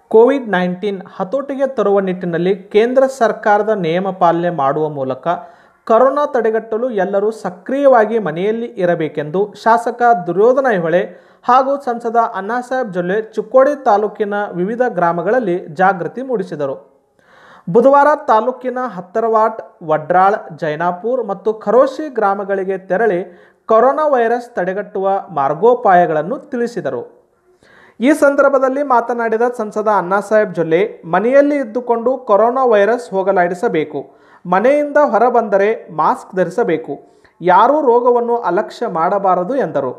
Covid nineteen ಹತೋಟಿಗೆ ತರುವ ನಿಟ್ಟಿನಲ್ಲಿ ಕೇಂದ್ರ ಸರ್ಕಾರದ ನಿಯಮ ಪಾಲನೆ ಮಾಡುವ ಮೂಲಕ ಕರೋನಾ ತಡೆಗಟ್ಟಲು ಎಲ್ಲರೂ ಸಕ್ರಿಯವಾಗಿ ಮನೆಯಲ್ಲಿ ಇರಬೇಕೆಂದು ಶಾಸಕ ದುರ್ಯೋಧನ ಐಹೊಳೆ ಹಾಗೂ ಸಂಸದ ಅಣ್ಣಾಸಾಹೇಬ್ ಜೊಲ್ಲೆ ಚಿಕ್ಕೋಡಿ ತಾಲೂಕಿನ ವಿವಿಧ ಗ್ರಾಮಗಳಲ್ಲಿ ಜಾಗೃತಿ ಮೂಡಿಸಿದರು ಬುಧವಾರ ತಾಲೂಕಿನ ಹತ್ತರವಾಟ್ ವಡ್ರಾಳ್ ಜೈನಾಪುರ್ ಮತ್ತು ಖರೋಶಿ ಗ್ರಾಮಗಳಿಗೆ ತೆರಳಿ ಕೊರೋನಾ ವೈರಸ್ ತಡೆಗಟ್ಟುವ ಮಾರ್ಗೋಪಾಯಗಳನ್ನು ತಿಳಿಸಿದರು ಈ ಸಂದರ್ಭದಲ್ಲಿ ಮಾತನಾಡಿದ ಸಂಸದ ಅಣ್ಣಾಸಾಹೇಬ್ ಜೊಲ್ಲೆ ಮನೆಯಲ್ಲಿ ಇದ್ದುಕೊಂಡು ಕೊರೋನಾ ವೈರಸ್ ಹೋಗಲಾಡಿಸಬೇಕು ಮನೆಯಿಂದ ಹೊರಬಂದರೆ ಮಾಸ್ಕ್ ಧರಿಸಬೇಕು ಯಾರೂ ರೋಗವನ್ನು ಅಲಕ್ಷ್ಯ ಮಾಡಬಾರದು ಎಂದರು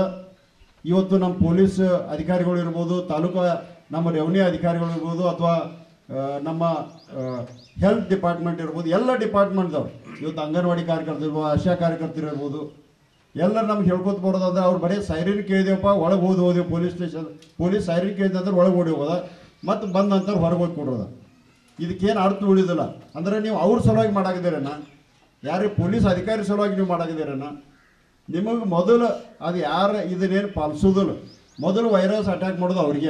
ಇವತ್ತು ನಮ್ಮ ಪೊಲೀಸ್ ಅಧಿಕಾರಿಗಳು ಇರ್ಬೋದು ತಾಲೂಕು ನಮ್ಮ ರೆವಿನ್ಯೂ ಅಧಿಕಾರಿಗಳು ಇರ್ಬೋದು ಅಥವಾ ಆ, ನಮ್ಮ ಹೆಲ್ತ್ ಡಿಪಾರ್ಟ್ಮೆಂಟ್ ಇರ್ಬೋದು ಎಲ್ಲ ಡಿಪಾರ್ಟ್ಮೆಂಟ್ದವ್ರು ಇವತ್ತು ಅಂಗನವಾಡಿ ಕಾರ್ಯಕರ್ತರು ಇರ್ಬೋದು ಆಶಾ ಕಾರ್ಯಕರ್ತರು ಇರ್ಬೋದು ಎಲ್ಲರೂ ನಮ್ಗೆ ಹೇಳ್ಕೊತ ಬರೋದಂದ್ರೆ ಅವ್ರು ಬರೀ ಸೈರಿನ್ ಕೇಳಿದೆವಪ್ಪ ಒಳಗೆ ಹೋದ್ ಹೋದೆವು ಪೊಲೀಸ್ ಸ್ಟೇಷನ್ ಪೊಲೀಸ್ ಸೈರಿನ್ ಕೇಳಿದೆ ಅಂದ್ರೆ ಒಳಗೆ ಓಡಿ ಹೋದ ಮತ್ತು ಬಂದ ನಂತರ ಹೊರಗೆ ಹೋಗಿ ಕೊಡೋದ ಇದಕ್ಕೇನು ಅರ್ಥ ಉಳಿದಿಲ್ಲ ಅಂದರೆ ನೀವು ಅವ್ರ ಸಲುವಾಗಿ ಮಾಡಾಕಿದ್ದೀರೇನ ಯಾರೇ ಪೊಲೀಸ್ ಅಧಿಕಾರಿ ಸಲುವಾಗಿ ನೀವು ಮಾಡಾಕಿದ್ದೀರೇನ ನಿಮಗೆ ಮೊದಲು ಅದು ಯಾರು ಇದನ್ನೇನು ಪಾಲಿಸೋದಿಲ್ಲ ಮೊದಲು ವೈರಸ್ ಅಟ್ಯಾಕ್ ಮಾಡೋದು ಅವ್ರಿಗೆ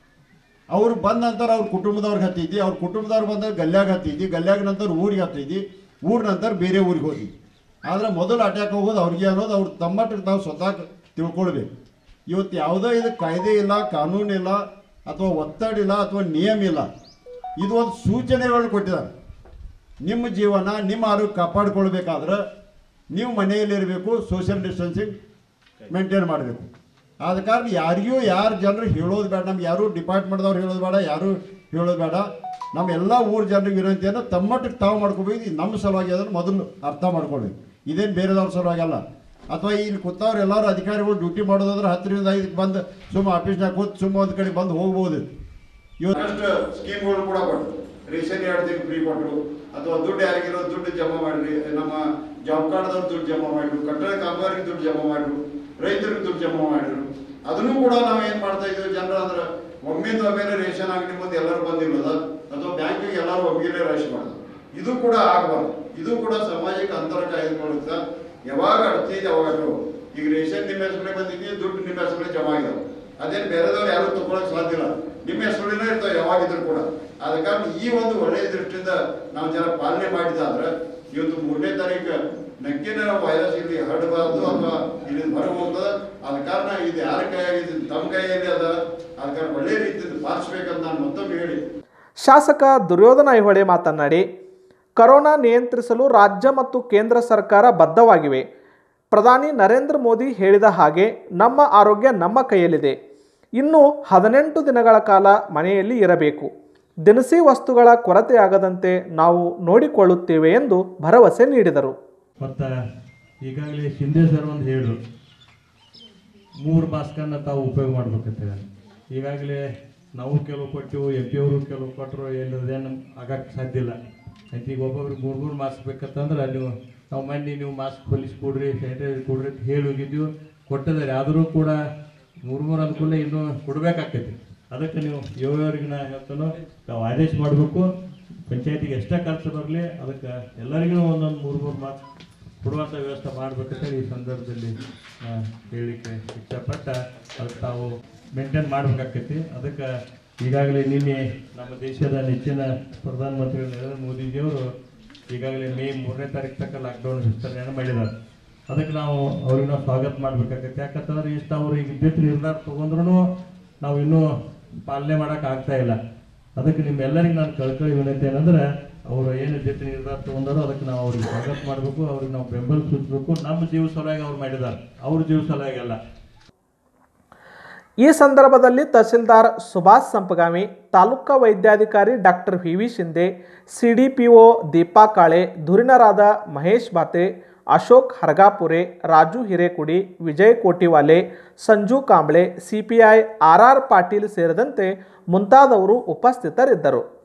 ಅವ್ರು ಬಂದ ನಂತರ ಅವ್ರ ಕುಟುಂಬದವ್ರಿಗೆ ಹತ್ತಿದ್ದಿ ಅವ್ರ ಕುಟುಂಬದವ್ರು ಬಂದಾಗ ಗಲ್ಯಾಗ ಹತ್ತಿದ್ದಿ ಗಲ್ಯಾಗ ನಂತರ ಊರಿಗೆ ಹತ್ತಿದ್ದಿ ಊರ ನಂತರ ಬೇರೆ ಊರಿಗೆ ಹೋಗಿ ಆದರೆ ಮೊದಲು ಅಟ್ಯಾಕ್ ಹೋಗೋದು ಅವ್ರಿಗೆ ಅನ್ನೋದು ಅವ್ರು ತಮ್ಮಟ್ಟಿಗೆ ತಾವು ಸ್ವತಃ ತಿಳ್ಕೊಳ್ಬೇಕು ಇವತ್ತು ಯಾವುದೋ ಇದು ಕಾಯ್ದೆ ಇಲ್ಲ ಕಾನೂನು ಇಲ್ಲ ಅಥವಾ ಒತ್ತಡ ಇಲ್ಲ ಅಥವಾ ನಿಯಮ ಇಲ್ಲ ಇದು ಒಂದು ಸೂಚನೆಗಳನ್ನು ಕೊಟ್ಟಿದ್ದಾರೆ ನಿಮ್ಮ ಜೀವನ ನಿಮ್ಮ ಆರೋಗ್ಯ ಕಾಪಾಡಿಕೊಳ್ಬೇಕಾದ್ರೆ ನೀವು ಮನೆಯಲ್ಲಿರಬೇಕು ಸೋಷಿಯಲ್ ಡಿಸ್ಟೆನ್ಸಿಂಗ್ ಮೇಂಟೈನ್ ಮಾಡಬೇಕು ಆದ ಕಾರಣ ಯಾರಿಗೂ ಯಾರು ಜನರು ಹೇಳೋದು ಬೇಡ ನಮ್ಗೆ ಯಾರು ಡಿಪಾರ್ಟ್ಮೆಂಟ್ದವ್ರು ಹೇಳೋದು ಬೇಡ ಯಾರು ಹೇಳೋದು ಬೇಡ ನಮ್ಮ ಎಲ್ಲ ಊರ ಜನರಿಗೆ ವಿನಂತಿಯನ್ನು ತಮ್ಮಟ್ಟಿಗೆ ತಾವು ಮಾಡ್ಕೋಬೇಕು ಇದು ನಮ್ಮ ಸಲುವಾಗಿ ಅದನ್ನು ಮೊದಲು ಅರ್ಥ ಮಾಡ್ಕೊಳ್ಬೇಕು ಇದೇನು ಬೇರೆದವ್ರ ಸಲುವಾಗಿ ಅಲ್ಲ ಅಥವಾ ಇಲ್ಲಿ ಕೂತವ್ರು ಎಲ್ಲರೂ ಅಧಿಕಾರಿಗಳು ಡ್ಯೂಟಿ ಮಾಡೋದಾದ್ರೆ ಹತ್ತರಿಂದ ಐದಕ್ಕೆ ಬಂದು ಸುಮ್ಮ ಆಫೀಸ್ನಾಗ ಕೂತು ಸುಮ್ಮ ಒಂದು ಕಡೆ ಬಂದು ಹೋಗ್ಬೋದು ಇವತ್ತು ಸ್ಕೀಮ್ಗಳು ಕೂಡ ಕೊಟ್ಟರು ರೇಷನ್ ಎರಡು ತಿಂಗಳು ಫ್ರೀ ಕೊಟ್ಟರು ಅಥವಾ ದುಡ್ಡು ಯಾರಿಗಿರೋ ದುಡ್ಡು ಜಮಾ ಮಾಡ್ರಿ ನಮ್ಮ ಜಾಬ್ ಕಾರ್ಡ್ದವ್ರು ದುಡ್ಡು ಜಮಾ ಮಾಡಿದ್ರು ಕಟ್ಟಡ ಕಾಮಗಾರಿಗೆ ದುಡ್ಡು ಜಮಾ ಮಾಡಿದ್ರು ರೈತರಿಗೆ ದುಡ್ಡು ಜಮಾ ಮಾಡಿದ್ರು ಅದನ್ನು ಕೂಡ ನಾವು ಏನು ಮಾಡ್ತಾ ಇದ್ದೀವಿ ಜನರು ಅಂದ್ರೆ ಒಮ್ಮಿಂದ ಒಮ್ಮೆಲೆ ರೇಷನ್ ಅಂಗಡಿ ಮುಂದೆ ಎಲ್ಲರೂ ಬಂದಿಲ್ಲದ ಅಥವಾ ಬ್ಯಾಂಕಿಗೆ ಎಲ್ಲರೂ ಒಮ್ಮಿಗೆ ರೇಷನ್ ಮಾಡೋದು ಇದು ಕೂಡ ಆಗಬಾರ್ದು ಇದು ಕೂಡ ಸಾಮಾಜಿಕ ಅಂತರ ಕಾಯ್ದುಕೊಳ್ಳುತ್ತಾ ಯಾವಾಗ ಅಡ್ತಿದೆ ಅವಾಗ ಅಟ್ಕೋಬೇಕು. ಈಗ ರೇಷನ್ ನಿಮ್ಮ ಹೆಸರೇ ಬಂದಿದ್ದೀವಿ ದುಡ್ಡು ನಿಮ್ಮ ಹೆಸರೇ ಜಮಾ ಆಗಿದಾವೆ ಅದೇನು ಬೇರೆದವ್ರು ಯಾರು ತಗೊಳಕ್ ಸಾಧ್ಯ ಇಲ್ಲ ನಿಮ್ಮ ಹೆಸರುಗಳೇ ಇರ್ತಾವೆ ಯಾವಾಗಿದ್ರು ಕೂಡ ಆದ ಕಾರಣ ಈ ಒಂದು ಒಳ್ಳೆಯ ದೃಷ್ಟಿಯಿಂದ ನಾವು ಜನ ಪಾಲನೆ ಮಾಡಿದಾದ್ರೆ ಇವತ್ತು ಮೂರನೇ ತಾರೀಕು ನಕ್ಕಿನ ವೈರಸ್ ಇಲ್ಲಿ ಹರಡಬಾರ್ದು ಅಥವಾ ಇಲ್ಲಿ ಹೊರಗೆ ಹೋಗ್ತದೆ ಆದ ಕಾರಣ ಇದು ಯಾರ ಕೈಯಾಗಿದೆ ತಮ್ಮ ಕೈಯಲ್ಲಿ ಅದ ಆದ ಕಾರಣ ಒಳ್ಳೆ ರೀತಿಯಿಂದ ಪಾಲಿಸ್ಬೇಕಂತ ನಾನು ಮತ್ತೊಮ್ಮೆ ಹೇಳಿ ಶಾಸಕ ದುರ್ಯೋಧನ ಐಹೊಳೆ ಮಾತನಾಡಿ ಕರೋನಾ ನಿಯಂತ್ರಿಸಲು ರಾಜ್ಯ ಮತ್ತು ಕೇಂದ್ರ ಸರ್ಕಾರ ಬದ್ಧವಾಗಿವೆ ಪ್ರಧಾನಿ ನರೇಂದ್ರ ಮೋದಿ ಹೇಳಿದ ಹಾಗೆ ನಮ್ಮ ಆರೋಗ್ಯ ನಮ್ಮ ಕೈಯಲ್ಲಿದೆ ಇನ್ನು ಹದಿನೆಂಟು ದಿನಗಳ ಕಾಲ ಮನೆಯಲ್ಲಿ ಇರಬೇಕು ದಿನಸಿ ವಸ್ತುಗಳ ಕೊರತೆಯಾಗದಂತೆ ನಾವು ನೋಡಿಕೊಳ್ಳುತ್ತೇವೆ ಎಂದು ಭರವಸೆ ನೀಡಿದರು ಮತ್ತು ಈಗಾಗಲೇ ಶಿಂದೆ ಸರ್ ಒಂದು ಹೇಳಿದ್ರು ಮೂರು ಮಾಸ್ಕನ್ನು ತಾವು ಉಪಯೋಗ ಮಾಡ್ಬೇಕಂತೇಳಿ ಈಗಾಗಲೇ ನಾವು ಕೆಲವು ಕೊಟ್ಟು ಎಂ ಪಿ ಅವರು ಕೆಲವು ಕೊಟ್ಟರು ಏನಿದೇನು ಆಗಕ್ಕೆ ಸಾಧ್ಯ ಇಲ್ಲ ಆಯ್ತು ಈಗ ಒಬ್ಬೊಬ್ರಿಗೆ ಮೂರು ಮೂರು ಮಾಸ್ಕ್ ಬೇಕಂತಂದ್ರೆ ನೀವು ನಾವು ಮೊನ್ನೆ ನೀವು ಮಾಸ್ಕ್ ಹೊಲಿಸಿ ಕೊಡ್ರಿ ಸ್ಯಾನಿಟೈಸರ್ ಕೊಡ್ರಿ ಅಂತ ಹೇಳಿ ಹೋಗಿದ್ದೀವಿ ಕೊಟ್ಟಿದ್ದಾರೆ ಆದರೂ ಕೂಡ ಮೂರು ಮೂರು ಅನುಕೂಲ ಇನ್ನೂ ಕೊಡಬೇಕಾಗ್ತೈತಿ ಅದಕ್ಕೆ ನೀವು ಯಾವ್ಯಾವ್ರಿಗೆ ನಾ ಹೇಳ್ತಾನೋ ತಾವು ಆದೇಶ ಮಾಡಬೇಕು ಪಂಚಾಯತಿಗೆ ಎಷ್ಟೇ ಖರ್ಚು ಬರಲಿ ಅದಕ್ಕೆ ಎಲ್ಲರಿಗೂ ಒಂದೊಂದು ಮೂರು ಮೂರು ಮಾಸ್ಕ್ ಕೊಡುವಂಥ ವ್ಯವಸ್ಥೆ ಮಾಡಬೇಕಂತೇಳಿ ಈ ಸಂದರ್ಭದಲ್ಲಿ ನಾ ಹೇಳಲಿಕ್ಕೆ ಇಷ್ಟಪಟ್ಟ ಅದಕ್ಕೆ ತಾವು ಮೇಂಟೈನ್ ಮಾಡಬೇಕಾಗ್ತೈತಿ ಅದಕ್ಕೆ ಈಗಾಗಲೇ ನಿನ್ನೆ ನಮ್ಮ ದೇಶದ ನೆಚ್ಚಿನ ಪ್ರಧಾನಮಂತ್ರಿಗಳು ನರೇಂದ್ರ ಮೋದಿಜಿಯವರು ಈಗಾಗಲೇ ಮೇ ಮೂರನೇ ತಾರೀಕು ತನಕ ಲಾಕ್ಡೌನ್ ವಿಸ್ತರಣೆಯನ್ನು ಮಾಡಿದ್ದಾರೆ ಅದಕ್ಕೆ ನಾವು ಅವ್ರಿಗೆ ನಾವು ಸ್ವಾಗತ ಮಾಡ್ಬೇಕಾಗತ್ತೆ ಯಾಕಂತಂದ್ರೆ ಇಷ್ಟು ಅವ್ರು ಈಗ ಇದ್ದಿದ್ದು ನಿರ್ಧಾರ ತೊಗೊಂಡ್ರು ನಾವು ಇನ್ನೂ ಪಾಲನೆ ಮಾಡೋಕೆ ಆಗ್ತಾ ಇಲ್ಲ ಅದಕ್ಕೆ ನಿಮ್ಮೆಲ್ಲರಿಗೆ ನಾನು ಕಳ್ಕೊಳ್ಳಿ ವಿನಂತಿ ಏನಂದ್ರೆ ಅವರು ಏನು ಇದ್ದಿದ್ದು ನಿರ್ಧಾರ ತೊಗೊಂಡಾರೋ ಅದಕ್ಕೆ ನಾವು ಅವ್ರಿಗೆ ಸ್ವಾಗತ ಮಾಡಬೇಕು ಅವ್ರಿಗೆ ನಾವು ಬೆಂಬಲ ಸೂಚಿಸಬೇಕು ನಮ್ಮ ಜೀವ ಸಲುವಾಗಿ ಅವ್ರು ಮಾಡಿದ್ದಾರೆ ಅವ್ರ ಜೀವ ಸಲುವಾಗಿ ಅಲ್ಲ ಈ ಸಂದರ್ಭದಲ್ಲಿ ತಹಸೀಲ್ದಾರ್ ಸುಭಾಷ್ ಸಂಪಗಾಮಿ ತಾಲೂಕಾ ವೈದ್ಯಾಧಿಕಾರಿ doctor V V Shinde C D P O Deepa Kale ಧುರೀಣರಾದ Mahesh Bathe Ashok Haragapure Raju Hirekudi Vijay Kotiwale Sanju Kamble CPI R R Patil ಸೇರಿದಂತೆ ಮುಂತಾದವರು ಉಪಸ್ಥಿತರಿದ್ದರು